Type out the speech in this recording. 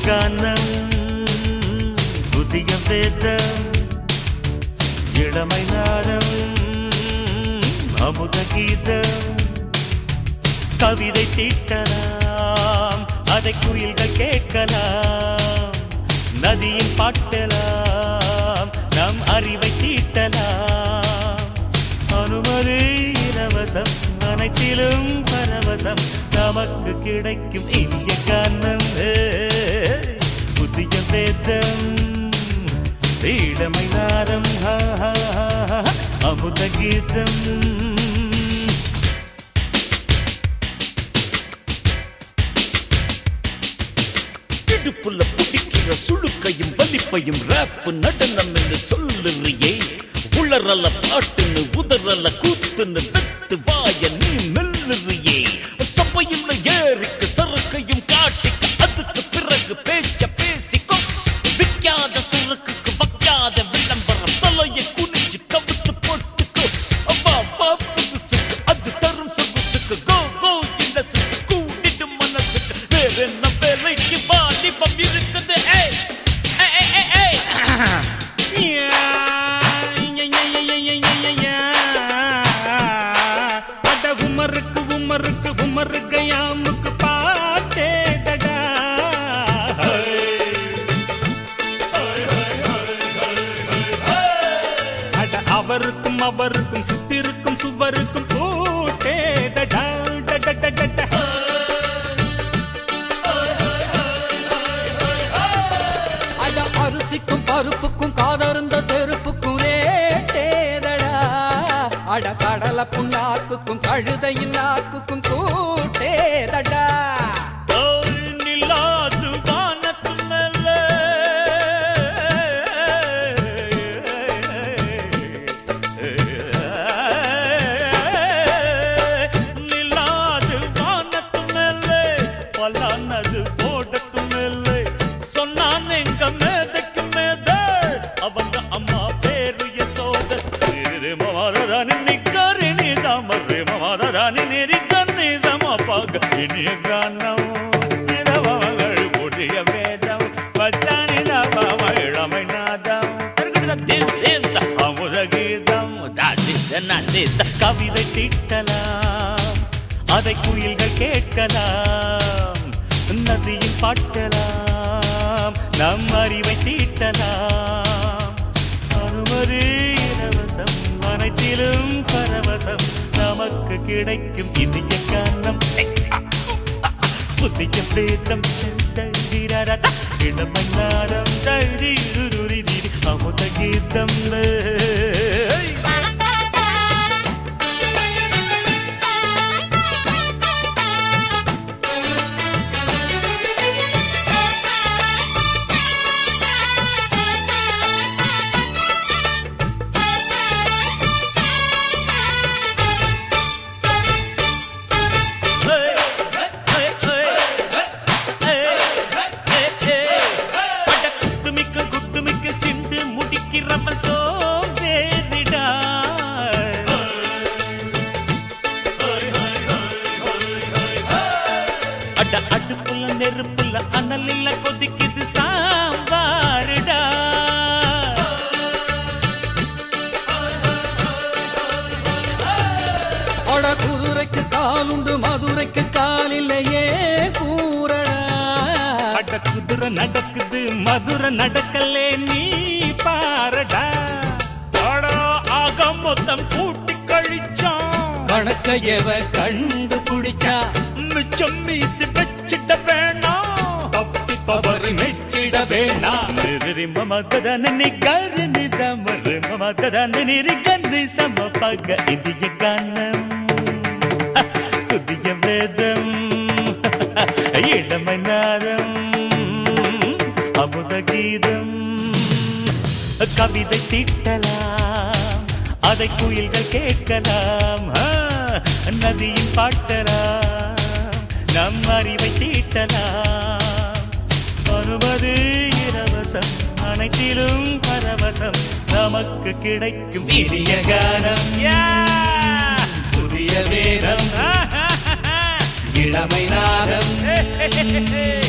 கானம் புதிய வேதம் இளமை நாடம் அமுத கீதம் கவிதை தீட்டலாம் அதை குயில்கள் கேட்கலாம் நதியின் பாட்டலாம் நம் அறிவை தீட்டலாம் அனுமதி இலவசம் அனைத்திலும் பரவசம் நமக்கு கிடைக்கும் இனிய கானம் புதிய வேதம் இளமை நாதம் ஹா, ஹா, ஹா, ஹா, அமுத கீதம் இடுப்புல பிடிக்கிற சுழுக்கையும் வலிப்பையும் ரேப் நடனம் என்று சொல்லுறியே உளறல பாட்டுன்னு உதறல கூத்துன்னு வெத்து வாய நீ மெல்லுறியே சபையில் ஏறிக்க சறுக்கையும் காட்டிக்க அதுக்கு பிறகு பேச்ச பேசிக்கோ விக்காத சரக்குக்கு வைக்காத விளம்பரம் தலையை குனிஞ்சு கவித்து போட்டுக்கோ வா வா புதுசுக்கு அது தரும் சொகுசுக்கு கோ கோ இந்த சுக்கு கூட்டிட்டு மனசுக்கு வேற என்ன வேலைக்கு வாலிபம் இருக்குது ஏய் ஏய் ஏய் ஏய் ஏய் அட உமருக்கு உமருக்கு உமருக்கு யாமுக்கு பாட்டேடடா அட அவருக்கும் அவருக்கும் சுத்திருக்கும் சுவருக்கும் போட்டேடடா டடடடடா. அட அரிசிக்கும் பருப்புக்கும் காதருந்த செருப்புக்கும் ரேட்டேதடா அட கடலை புண்ணாக்குக்கும் கழுதையின் நாக்குக்கும் கூட்டேதடா ஓய் நிலாது வானத்து மேலே. நிலாது வானத்து மேலே, பலானது ஓடத்து மேலே. சொன்னான் எங்க மேதைக்கு மேதை, அவங்க அம்மா பேரு யசோத. ரே மமாதானி நிக்கரி நிதாமரே மமாதானி நெறிக்கண்ணி சமப்பாக இனிய கானம் இரவங்கள் புதிய வேதம் பச்சானி நவம இளமை நாதம் அமுத கீதம் கவிதை தீட்டலாம் அதை குயில்கள் கேட்கலாம் நதியில் பாட்டலாம் நம் அறிவை தீட்டலாம் அனுமதி இலவசம் அனைத்திலும் பரவசம் நமக்கு கிடைக்கும் இனிய காரணம் புதிய பிரேதம் தந்திரரத இளமன்னாரம் தழுதி அமுத கீதம் குட்டுமிக்க குட்டுமிக்க சிந்து முடிக்கிறவ சோதேரிடா அட அடுப்புல நெருப்புல அனலில கொதிக்குது சாம்பாருடா அட குதிரைக்கு காலுண்டு மதுரைக்கு கால் இல்லையே கூறடா அட குதிரை நடக்குது மதுரை நடக்கலே நீ பாரடா அடா ஆக மொத்தம் கூட்டி கழிச்சான் கணக்கையவ கண்டு பிடிச்சா மிச்சம் மீது வச்சிட வேணாம் தப்பி தவறி மெச்சிட வேணாம் நிரி மம கதன நிகர் நிதமர் மம கதன நிரி கண்ணி சமபக இந்திய கானம் புதிய வேதம் இளமை நாதம் அமுத கீதம் கவிதை தீட்டலாம் அதை குயில்கள் கேட்கலாம் ஆ, நதியின் பாட்டலாம் நம் அறிவை தீட்டலாம் அனுமதி இலவசம் அனைத்திலும் பரவசம் நமக்கு கிடைக்கும் இனிய கானம் புதிய வேதம் இளமை நாதம்